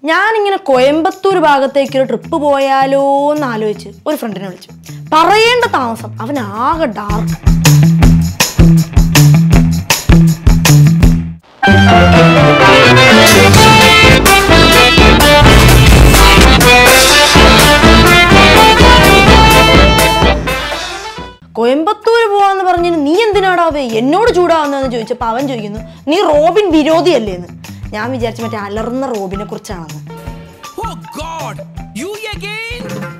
ഞാനിങ്ങനെ കോയമ്പത്തൂർ ഭാഗത്തേക്ക് ഒരു ട്രിപ്പ് പോയാലോ എന്ന് ആലോചിച്ച് ഒരു ഫ്രണ്ടിനെ വിളിച്ചു പറയേണ്ട താമസം അവൻ ആകെ ഡാർക്ക് കോയമ്പത്തൂർ പോവാന്ന് പറഞ്ഞിന് നീ എന്തിനാടാവേ എന്നോട് ചൂടാവുന്നതെന്ന് ചോദിച്ചപ്പോൾ അവൻ ചോദിക്കുന്നു നീ റോബിൻ വിരോധിയല്ലേ എന്ന് ഞാൻ വിചാരിച്ചു മറ്റേ അലർന്ന റോബിനെ കുറിച്ചാണെന്ന് Oh God! You again?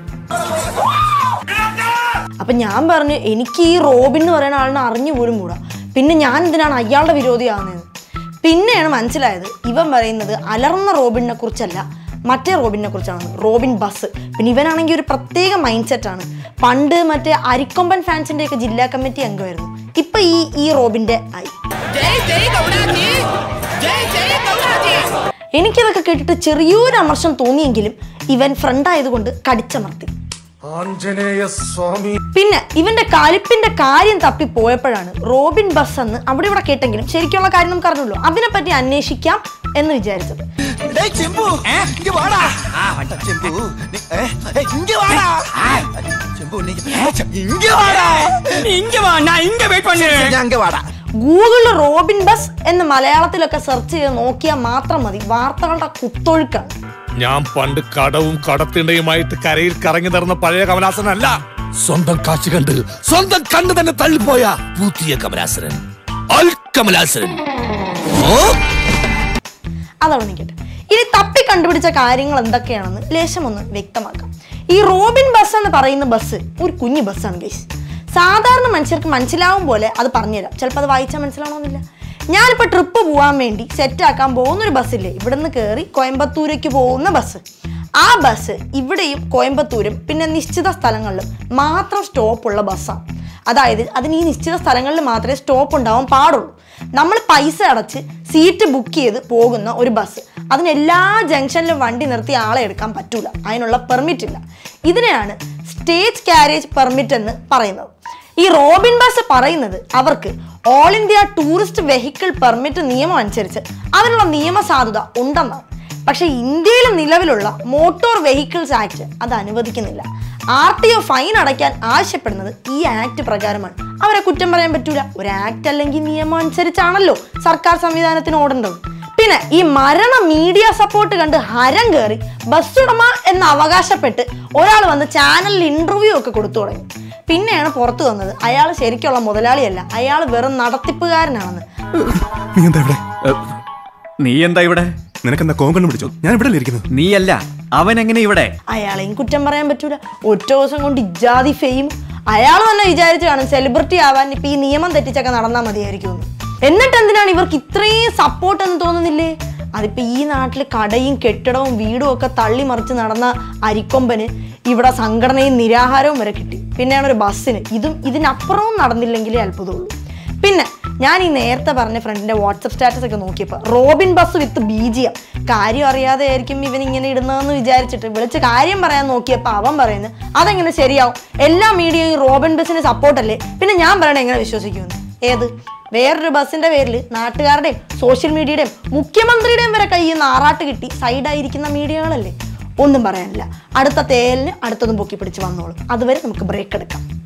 അപ്പൊ ഞാൻ പറഞ്ഞു എനിക്ക് ഈ റോബിൻ എന്ന് പറയുന്ന ആളിനെ അറിഞ്ഞു പോലും കൂടാ പിന്നെ ഞാൻ എന്തിനാണ് അയാളുടെ വിരോധിയാവുന്നതെന്ന് പിന്നെയാണ് മനസ്സിലായത് ഇവൻ പറയുന്നത് അലർന്ന റോബിനെ കുറിച്ചല്ല മറ്റേ റോബിനെ കുറിച്ചാണ് റോബിൻ ബസ് പിന്നെ ഇവനാണെങ്കിൽ ഒരു പ്രത്യേക മൈൻഡ് സെറ്റാണ് പണ്ട് മറ്റേ അരിക്കൊമ്പൻ ഫാൻസിന്റെ ഒക്കെ ജില്ലാ കമ്മിറ്റി അംഗമായിരുന്നു ഇപ്പൊ ഈ ഈ റോബിന്റെ ആയി Jai Jai Gauraji! Jai Jai Gauraji! എനിക്കിതൊക്കെ കേട്ടിട്ട് ചെറിയൊരു അമർഷം തോന്നിയെങ്കിലും ഇവൻ ഫ്രണ്ട് ആയതുകൊണ്ട് കടിച്ചമർത്തി ആഞ്ജനേയ സ്വാമി പിന്നെ ഇവന്റെ കലിപ്പിന്റെ കാര്യം തപ്പി പോയപ്പോഴാണ് റോബിൻ ബസ് എന്ന് അവിടെ ഇവിടെ കേട്ടെങ്കിലും ശരിക്കുള്ള കാര്യം നമുക്ക് അറിഞ്ഞുള്ളൂ അതിനെപ്പറ്റി അന്വേഷിക്കാം എന്ന് വിചാരിച്ചത് டேய் செம்பு இங்க வாடா செம்பு நீ- ஏ, ஏய், இங்க வாடா செம்பு நீ இங்க வாடா இங்க வா நான் இங்க வெயிட் பண்ணுறேன் நீ அங்க வாடா ഗൂഗിളിൽ റോബിൻ ബസ് എന്ന് മലയാളത്തിലൊക്കെ സെർച്ച് ചെയ്ത് നോക്കിയാൽ മാത്രം മതി വാർത്തകളുടെ കുത്തൊഴുക്കാണ് ഞാൻ പണ്ട് കടവും കടത്തിണ്ടയുമായിട്ട് കരയിൽ കറങ്ങി നടന്ന പഴയ കമലാസനല്ല സ്വന്തം കാശ് കണ്ട് സ്വന്തം കണ്ണ് തന്നെ തള്ളിപ്പോയ പുതിയ കമലാസനൻ അൽ കമലാസനൻ അതവിടെ നിൽക്കട്ടെ ഇനി തപ്പി കണ്ടുപിടിച്ച കാര്യങ്ങൾ എന്തൊക്കെയാണെന്ന് ലേശം ഒന്ന് വ്യക്തമാക്കാം ഈ റോബിൻ ബസ് എന്ന് പറയുന്ന ബസ് ഒരു കുഞ്ഞു ബസ്സാണ് ഗൈസ് സാധാരണ മനുഷ്യർക്ക് മനസ്സിലാവും പോലെ അത് പറഞ്ഞുതരാം ചിലപ്പോൾ അത് വായിച്ചാൽ മനസ്സിലാവണമെന്നില്ല ഞാനിപ്പോൾ ട്രിപ്പ് പോകാൻ വേണ്ടി സെറ്റാക്കാൻ പോകുന്ന ഒരു ബസ്സില്ലേ ഇവിടെ നിന്ന് കയറി കോയമ്പത്തൂരേക്ക് പോകുന്ന ബസ് ആ ബസ് ഇവിടെയും കോയമ്പത്തൂരും പിന്നെ നിശ്ചിത സ്ഥലങ്ങളിലും മാത്രം സ്റ്റോപ്പുള്ള ബസ്സാണ് അതായത് അതിന് ഈ നിശ്ചിത സ്ഥലങ്ങളിൽ മാത്രമേ സ്റ്റോപ്പ് ഉണ്ടാവാൻ പാടുള്ളൂ നമ്മൾ പൈസ അടച്ച് സീറ്റ് ബുക്ക് ചെയ്ത് പോകുന്ന ഒരു ബസ് അതിന് എല്ലാ ജംഗ്ഷനിലും വണ്ടി നിർത്തി ആളെ എടുക്കാൻ പറ്റൂല അതിനുള്ള പെർമിറ്റ് ഇല്ല ഇതിനെയാണ് സ്റ്റേജ് കാരേജ് പെർമിറ്റ് എന്ന് പറയുന്നത് ഈ റോബിൻ ബസ് പറയുന്നത് അവർക്ക് all India tourist vehicle permit നിയമം അനുസരിച്ച് അതിനുള്ള നിയമസാധുത ഉണ്ടെന്നാണ് പക്ഷേ ഇന്ത്യയിൽ നിലവിലുള്ള മോട്ടോർ വെഹിക്കിൾസ് ആക്ട് അത് അനുവദിക്കുന്നില്ല ആർ ടി ഒ ഫൈൻ അടയ്ക്കാൻ ആവശ്യപ്പെടുന്നത് ഈ ആക്ട് പ്രകാരമാണ് അവരെ കുറ്റം പറയാൻ പറ്റൂല ഒരു ആക്ട് അല്ലെങ്കിൽ നിയമം അനുസരിച്ചാണല്ലോ സർക്കാർ സംവിധാനത്തിന് ഓടേണ്ടത് പിന്നെ ഈ മരണ മീഡിയ സപ്പോർട്ട് കണ്ട് ഹരം കയറി ബസ് ഉടമ എന്ന് അവകാശപ്പെട്ട് ഒരാൾ വന്ന് ചാനലിൽ ഇന്റർവ്യൂ ഒക്കെ കൊടുത്തു തുടങ്ങി പിന്നെയാണ് പുറത്തു വന്നത് അയാൾ ശരിക്കുള്ള മുതലാളിയല്ല അയാൾ വെറും നടത്തിപ്പുകാരനാണെന്ന് നീ എന്താ ഇവിടെ നീ എന്താ ഇവിടെ നിനക്കെന്താ കോങ്കണ്ണം പിടിച്ചോ ഞാൻ ഇവിടെ ഇരിക്കുന്നത് നീയല്ല അവൻ എങ്ങനെ ഇവിടെ അയാളെയും കുറ്റം പറയാൻ പറ്റൂല ഒറ്റ ദിവസം കൊണ്ട് ഇജാതി ഫെയിം അയാൾ തന്നെ വിചാരിച്ചു കാണും സെലിബ്രിറ്റി ആവാൻ ഇപ്പൊ ഈ നിയമം തെറ്റിച്ചൊക്കെ നടന്നാൽ മതിയായിരിക്കും എന്ന്. എന്നിട്ട് എന്തിനാണ് ഇവർക്ക് ഇത്രയും സപ്പോർട്ട് എന്ന് തോന്നുന്നില്ലേ അതിപ്പോ ഈ നാട്ടിൽ കടയും കെട്ടിടവും വീടും ഒക്കെ തള്ളി മറിച്ച് നടന്ന അരിക്കൊമ്പന് ഇവിടെ സംഘടനയും നിരാഹാരവും വരെ കിട്ടി പിന്നെയാണ് ഒരു ബസ്സിന് ഇതും ഇതിനപ്പുറവും നടന്നില്ലെങ്കിലേ അത്ഭുതമുള്ളൂ പിന്നെ ഞാൻ ഈ നേരത്തെ പറഞ്ഞ ഫ്രണ്ടിന്റെ വാട്സപ്പ് സ്റ്റാറ്റസ് ഒക്കെ നോക്കിയപ്പോൾ റോബിൻ ബസ് വിത്ത് ബീജിയം കാര്യം അറിയാതെ ആയിരിക്കും ഇവൻ ഇങ്ങനെ ഇടുന്നതെന്ന് വിചാരിച്ചിട്ട് വിളിച്ച് കാര്യം പറയാൻ നോക്കിയപ്പോൾ അവൻ പറയുന്നത് അതെങ്ങനെ ശരിയാവും എല്ലാ മീഡിയയും റോബിൻ ബസ്സിന് സപ്പോർട്ടല്ലേ പിന്നെ ഞാൻ പറയണത് എങ്ങനെ വിശ്വസിക്കുമെന്ന് ഏത് വേറൊരു ബസ്സിന്റെ പേരിൽ നാട്ടുകാരുടെയും സോഷ്യൽ മീഡിയയുടെയും മുഖ്യമന്ത്രിയുടെയും വരെ കയ്യിൽ നിന്ന് ആറാട്ട് കിട്ടി സൈഡായിരിക്കുന്ന മീഡിയകളല്ലേ ഒന്നും പറയാനില്ല അടുത്ത തേലിന് അടുത്തതും പൊക്കി പിടിച്ച് വന്നോളും അതുവരെ നമുക്ക് ബ്രേക്ക് എടുക്കാം